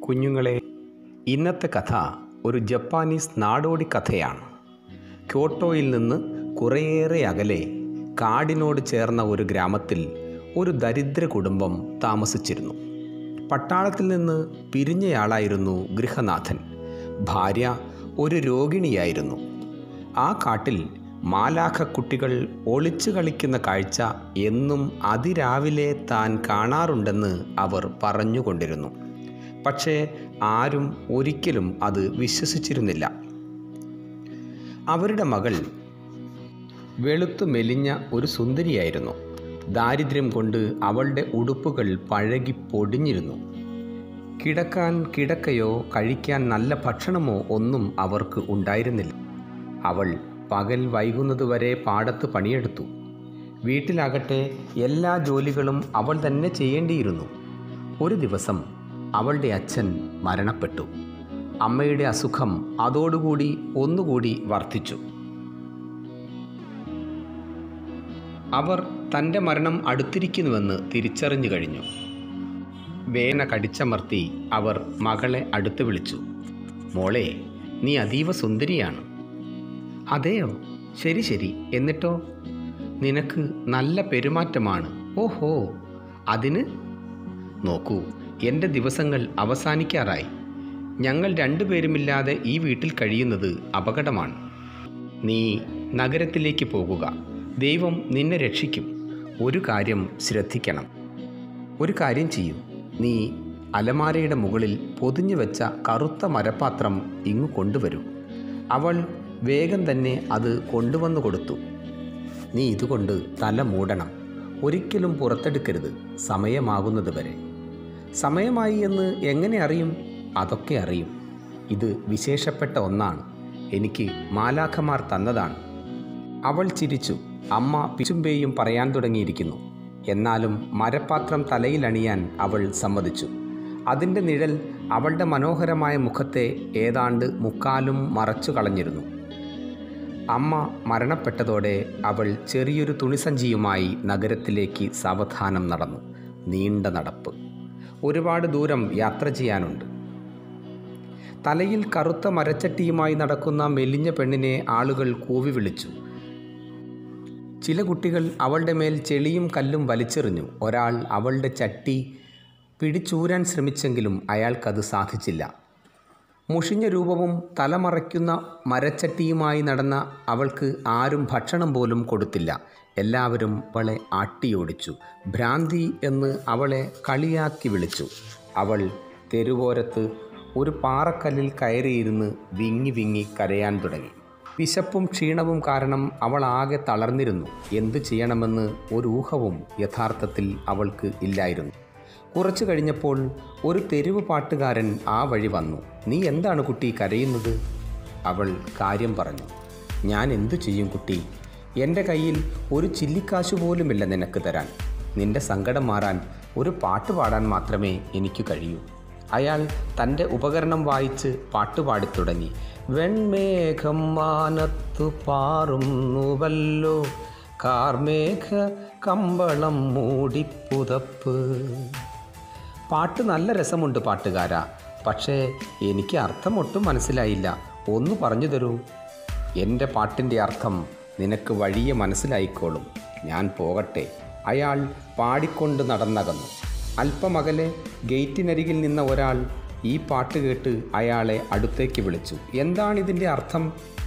കുഞ്ഞുങ്ങളെ ഇന്നത്തെ കഥ ഒരു ജപ്പാനീസ് നാടോടി കഥയാണ് ക്യോട്ടോയിൽ നിന്ന് കുറേയേറെ അകലെ കാടിനോട് ചേർന്ന ഒരു ഗ്രാമത്തിൽ ഒരു ദരിദ്ര കുടുംബം താമസിച്ചിരുന്നു പട്ടാളത്തിൽ നിന്ന് പിരിഞ്ഞയാളായിരുന്നു ഗൃഹനാഥൻ ഭാര്യ ഒരു രോഗിണിയായിരുന്നു ആ കാട്ടിൽ മാലാഖ കുട്ടികൾ ഒളിച്ചു കളിക്കുന്ന കാഴ്ച എന്നും അതിരാവിലെ താൻ കാണാറുണ്ടെന്ന് അവർ പറഞ്ഞുകൊണ്ടിരുന്നു പക്ഷേ ആരും ഒരിക്കലും അത് വിശ്വസിച്ചിരുന്നില്ല അവരുടെ മകൾ വെളുത്തു മെലിഞ്ഞ ഒരു സുന്ദരിയായിരുന്നു ദാരിദ്ര്യം കൊണ്ട് അവളുടെ ഉടുപ്പുകൾ പഴകി പൊടിഞ്ഞിരുന്നു കിടക്കാൻ കിടക്കയോ കഴിക്കാൻ നല്ല ഭക്ഷണമോ ഒന്നും അവർക്ക് ഉണ്ടായിരുന്നില്ല അവൾ പകൽ വൈകുന്നതുവരെ പാടത്ത് പണിയെടുത്തു വീട്ടിലാകട്ടെ എല്ലാ ജോലികളും അവൾ തന്നെ ചെയ്യേണ്ടിയിരുന്നു ഒരു ദിവസം അവളുടെ അച്ഛൻ മരണപ്പെട്ടു അമ്മയുടെ അസുഖം അതോടുകൂടി ഒന്നുകൂടി വർദ്ധിച്ചു അവർ തൻ്റെ മരണം അടുത്തിരിക്കുന്നുവെന്ന് തിരിച്ചറിഞ്ഞു കഴിഞ്ഞു വേന കടിച്ചമർത്തി അവർ മകളെ അടുത്ത് വിളിച്ചു മോളെ നീ അതീവ സുന്ദരിയാണ് അതെയോ ശരി ശരി എന്നിട്ടോ നിനക്ക് നല്ല പെരുമാറ്റമാണ് ഓഹോ അതിന് നോക്കൂ എൻ്റെ ദിവസങ്ങൾ അവസാനിക്കാറായി ഞങ്ങൾ രണ്ടുപേരുമില്ലാതെ ഈ വീട്ടിൽ കഴിയുന്നത് അപകടമാണ് നീ നഗരത്തിലേക്ക് പോകുക ദൈവം നിന്നെ രക്ഷിക്കും ഒരു കാര്യം ശ്രദ്ധിക്കണം ഒരു കാര്യം ചെയ്യൂ നീ അലമാരയുടെ മുകളിൽ പൊതിഞ്ഞു വെച്ച കറുത്ത മരപ്പാത്രം ഇങ്ങു കൊണ്ടുവരൂ അവൾ വേഗം തന്നെ അത് കൊണ്ടുവന്നു കൊടുത്തു നീ ഇതുകൊണ്ട് തല മൂടണം ഒരിക്കലും പുറത്തെടുക്കരുത് സമയമാകുന്നത് വരെ സമയമായി എന്ന് എങ്ങനെ അറിയും അതൊക്കെ അറിയും ഇത് വിശേഷപ്പെട്ട ഒന്നാണ് എനിക്ക് മാലാഖമാർ തന്നതാണ് അവൾ ചിരിച്ചു അമ്മ പിച്ചുമ്പേയും പറയാൻ തുടങ്ങിയിരിക്കുന്നു എന്നാലും മരപ്പാത്രം തലയിലണിയാൻ അവൾ സമ്മതിച്ചു അതിൻ്റെ നിഴൽ അവളുടെ മനോഹരമായ മുഖത്തെ ഏതാണ്ട് മുക്കാലും മറച്ചു കളഞ്ഞിരുന്നു അമ്മ മരണപ്പെട്ടതോടെ അവൾ ചെറിയൊരു തുണിസഞ്ചിയുമായി നഗരത്തിലേക്ക് സാവധാനം നടന്നു നീണ്ട നടപ്പ് ഒരുപാട് ദൂരം യാത്ര ചെയ്യാനുണ്ട് തലയിൽ കറുത്ത മരച്ചട്ടിയുമായി നടക്കുന്ന മെലിഞ്ഞ പെണ്ണിനെ ആളുകൾ കൂവി വിളിച്ചു ചില കുട്ടികൾ അവളുടെ മേൽ ചെളിയും കല്ലും വലിച്ചെറിഞ്ഞു ഒരാൾ അവളുടെ ചട്ടി പിടിച്ചൂരാൻ ശ്രമിച്ചെങ്കിലും അയാൾക്കത് സാധിച്ചില്ല മുഷിഞ്ഞ രൂപവും തലമറയ്ക്കുന്ന മരച്ചട്ടിയുമായി നടന്ന അവൾക്ക് ആരും ഭക്ഷണം പോലും കൊടുത്തില്ല എല്ലാവരും അവളെ ആട്ടിയോടിച്ചു ഭ്രാന്തി എന്ന് അവളെ കളിയാക്കി വിളിച്ചു അവൾ തെരുവോരത്ത് ഒരു പാറക്കല്ലിൽ കയറിയിരുന്ന് വിങ്ങി വിങ്ങി കരയാൻ തുടങ്ങി വിശപ്പും ക്ഷീണവും കാരണം അവൾ ആകെ തളർന്നിരുന്നു എന്തു ചെയ്യണമെന്ന് ഒരു ഊഹവും യഥാർത്ഥത്തിൽ അവൾക്ക് ഇല്ലായിരുന്നു കുറച്ചു കഴിഞ്ഞപ്പോൾ ഒരു തെരുവ് പാട്ടുകാരൻ ആ വഴി വന്നു നീ എന്താണ് കുട്ടി കരയുന്നത് അവൾ കാര്യം പറഞ്ഞു ഞാൻ എന്തു ചെയ്യും കുട്ടി എൻ്റെ കയ്യിൽ ഒരു ചില്ലിക്കാശു പോലുമില്ല നിനക്ക് തരാൻ നിന്റെ സങ്കടം മാറാൻ ഒരു പാട്ട് പാടാൻ മാത്രമേ എനിക്ക് കഴിയൂ അയാൾ തൻ്റെ ഉപകരണം വായിച്ച് പാട്ടുപാടി തുടങ്ങി വെൺമേഘം മാനത്തു പാറുന്നുവല്ലോ കാർമേഘ കമ്പളം മൂടിപ്പുതപ്പ് പാട്ട് നല്ല രസമുണ്ട് പാട്ടുകാരാ പക്ഷേ എനിക്ക് അർത്ഥം ഒട്ടും മനസ്സിലായില്ല ഒന്ന് പറഞ്ഞു തരൂ എൻ്റെ പാട്ടിൻ്റെ അർത്ഥം നിനക്ക് വഴിയെ മനസ്സിലായിക്കോളും ഞാൻ പോകട്ടെ അയാൾ പാടിക്കൊണ്ട് നടന്നകന്നു അല്പമകലെ ഗേറ്റിനരികിൽ നിന്ന ഒരാൾ ഈ പാട്ട് കേട്ട് അയാളെ അടുത്തേക്ക് വിളിച്ചു എന്താണിതിൻ്റെ അർത്ഥം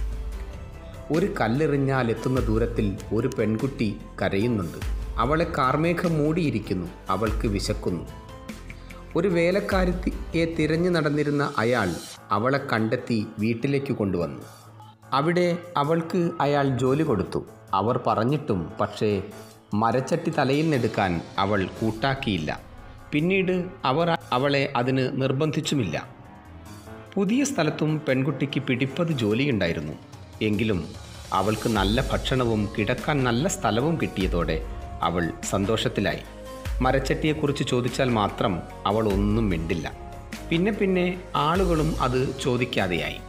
ഒരു കല്ലെറിഞ്ഞാൽ എത്തുന്ന ദൂരത്തിൽ ഒരു പെൺകുട്ടി കരയുന്നുണ്ട് അവളെ കാർമേഘം മൂടിയിരിക്കുന്നു അവൾക്ക് വിശക്കുന്നു ഒരു വേലക്കാരിയെ തിരഞ്ഞു നടന്നിരുന്ന അയാൾ അവളെ കണ്ടെത്തി വീട്ടിലേക്ക് കൊണ്ടുവന്നു അവിടെ അവൾക്ക് അയാൾ ജോലി കൊടുത്തു അവർ പറഞ്ഞിട്ടും പക്ഷേ മരച്ചട്ടി തലയിൽ നിന്നെടുക്കാൻ അവൾ കൂട്ടാക്കിയില്ല പിന്നീട് അവർ അവളെ അതിന് നിർബന്ധിച്ചുമില്ല പുതിയ സ്ഥലത്തും പെൺകുട്ടിക്ക് പിടിപ്പത് ജോലിയുണ്ടായിരുന്നു എങ്കിലും അവൾക്ക് നല്ല ഭക്ഷണവും കിടക്കാൻ നല്ല സ്ഥലവും കിട്ടിയതോടെ അവൾ സന്തോഷത്തിലായി മരച്ചട്ടിയെക്കുറിച്ച് ചോദിച്ചാൽ മാത്രം അവൾ ഒന്നും മിണ്ടില്ല പിന്നെ പിന്നെ ആളുകളും അത് ചോദിക്കാതെയായി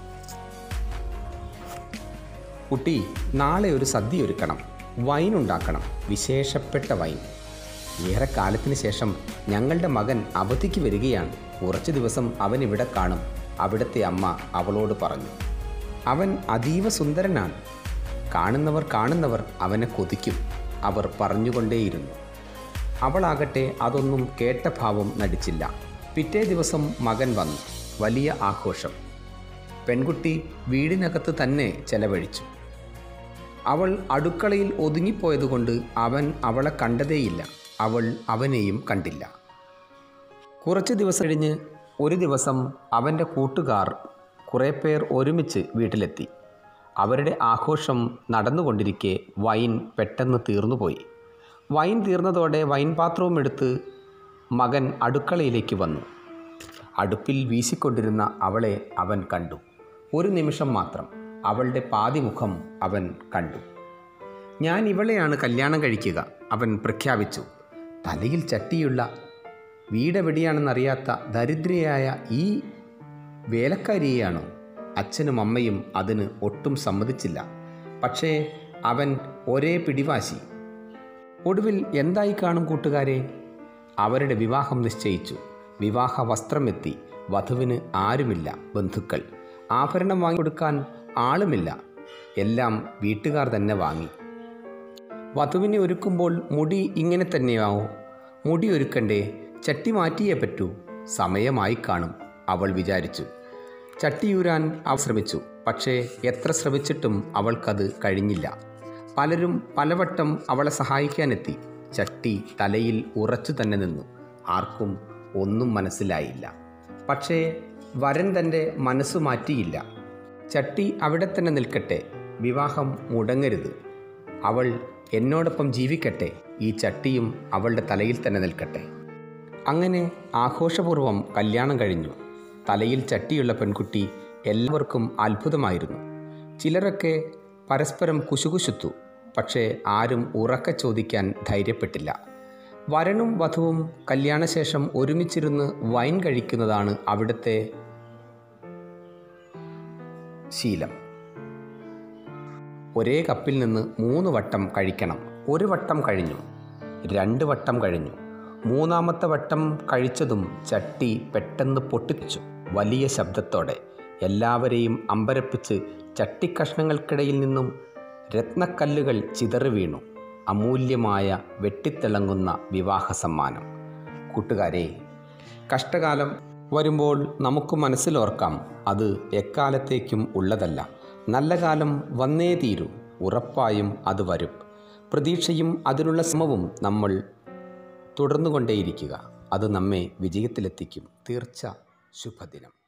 കുട്ടി നാളെ ഒരു സദ്യ ഒരുക്കണം വൈൻ ഉണ്ടാക്കണം വിശേഷപ്പെട്ട വൈൻ ഏറെ കാലത്തിന് ശേഷം ഞങ്ങളുടെ മകൻ അവധിക്ക് വരികയാണ് കുറച്ചു ദിവസം അവൻ ഇവിടെ കാണും അവിടുത്തെ അമ്മ അവളോട് പറഞ്ഞു അവൻ അതീവ സുന്ദരനാണ് കാണുന്നവർ കാണുന്നവർ അവനെ കൊതിക്കും അവർ പറഞ്ഞുകൊണ്ടേയിരുന്നു അവളാകട്ടെ അതൊന്നും കേട്ട ഭാവം നടിച്ചില്ല പിറ്റേ ദിവസം മകൻ വന്നു വലിയ ആഘോഷം പെൺകുട്ടി വീടിനകത്ത് തന്നെ ചെലവഴിച്ചു അവൾ അടുക്കളയിൽ ഒതുങ്ങിപ്പോയതുകൊണ്ട് അവൻ അവളെ കണ്ടതേയില്ല അവൾ അവനെയും കണ്ടില്ല കുറച്ച് ദിവസം കഴിഞ്ഞ് ഒരു ദിവസം അവൻ്റെ കൂട്ടുകാർ കുറേ പേർ ഒരുമിച്ച് വീട്ടിലെത്തി അവരുടെ ആഘോഷം നടന്നുകൊണ്ടിരിക്കെ വൈൻ പെട്ടെന്ന് തീർന്നുപോയി വൈൻ തീർന്നതോടെ വൈൻ പാത്രവും എടുത്ത് മകൻ അടുക്കളയിലേക്ക് വന്നു അടുപ്പിൽ വീശിക്കൊണ്ടിരുന്ന അവളെ അവൻ കണ്ടു ഒരു നിമിഷം മാത്രം അവളുടെ പാതിമുഖം അവൻ കണ്ടു ഞാൻ ഇവളെയാണ് കല്യാണം കഴിക്കുക അവൻ പ്രഖ്യാപിച്ചു തലയിൽ ചട്ടിയുള്ള വീടെവിടെയാണെന്നറിയാത്ത ദരിദ്രയായ ഈ വേലക്കാരിയെയാണോ അച്ഛനും അമ്മയും അതിന് ഒട്ടും സമ്മതിച്ചില്ല പക്ഷേ അവൻ ഒരേ പിടിവാശി ഒടുവിൽ എന്തായി കാണും കൂട്ടുകാരെ അവരുടെ വിവാഹം നിശ്ചയിച്ചു വിവാഹ വസ്ത്രമെത്തി വധുവിന് ആരുമില്ല ബന്ധുക്കൾ ആഭരണം വാങ്ങിക്കൊടുക്കാൻ ആളുമില്ല എല്ലാം വീട്ടുകാർ തന്നെ വാങ്ങി വധുവിനെ ഒരുക്കുമ്പോൾ മുടി ഇങ്ങനെ തന്നെയാവോ മുടി ഒരുക്കണ്ടേ ചട്ടി മാറ്റിയേ പറ്റൂ സമയമായി കാണും അവൾ വിചാരിച്ചു ചട്ടിയൂരാൻ അവ ശ്രമിച്ചു പക്ഷേ എത്ര ശ്രമിച്ചിട്ടും അവൾക്കത് കഴിഞ്ഞില്ല പലരും പലവട്ടം അവളെ സഹായിക്കാനെത്തി ചട്ടി തലയിൽ ഉറച്ചു തന്നെ നിന്നു ആർക്കും ഒന്നും മനസ്സിലായില്ല പക്ഷേ വരൻ തൻ്റെ മനസ്സു മാറ്റിയില്ല ചട്ടി അവിടെ തന്നെ നിൽക്കട്ടെ വിവാഹം മുടങ്ങരുത് അവൾ എന്നോടൊപ്പം ജീവിക്കട്ടെ ഈ ചട്ടിയും അവളുടെ തലയിൽ തന്നെ നിൽക്കട്ടെ അങ്ങനെ ആഘോഷപൂർവ്വം കല്യാണം കഴിഞ്ഞു തലയിൽ ചട്ടിയുള്ള പെൺകുട്ടി എല്ലാവർക്കും അത്ഭുതമായിരുന്നു ചിലരൊക്കെ പരസ്പരം കുശുകുശുത്തു പക്ഷേ ആരും ഉറക്കെ ചോദിക്കാൻ ധൈര്യപ്പെട്ടില്ല വരനും വധുവും കല്യാണശേഷം ഒരുമിച്ചിരുന്ന് വൈൻ കഴിക്കുന്നതാണ് അവിടുത്തെ ശീലം ഒരേ കപ്പിൽ നിന്ന് മൂന്ന് വട്ടം കഴിക്കണം ഒരു വട്ടം കഴിഞ്ഞു രണ്ട് വട്ടം കഴിഞ്ഞു മൂന്നാമത്തെ വട്ടം കഴിച്ചതും ചട്ടി പെട്ടെന്ന് പൊട്ടിച്ചു വലിയ ശബ്ദത്തോടെ എല്ലാവരെയും അമ്പരപ്പിച്ച് ചട്ടിക്കഷ്ണങ്ങൾക്കിടയിൽ നിന്നും രത്നക്കല്ലുകൾ ചിതറി വീണു അമൂല്യമായ വെട്ടിത്തിളങ്ങുന്ന വിവാഹ സമ്മാനം കൂട്ടുകാരെ കഷ്ടകാലം വരുമ്പോൾ നമുക്ക് മനസ്സിലോർക്കാം അത് എക്കാലത്തേക്കും ഉള്ളതല്ല നല്ല കാലം വന്നേ തീരൂ ഉറപ്പായും അത് വരും പ്രതീക്ഷയും അതിനുള്ള ശ്രമവും നമ്മൾ തുടർന്നുകൊണ്ടേയിരിക്കുക അത് നമ്മെ വിജയത്തിലെത്തിക്കും തീർച്ച ശുഭദിനം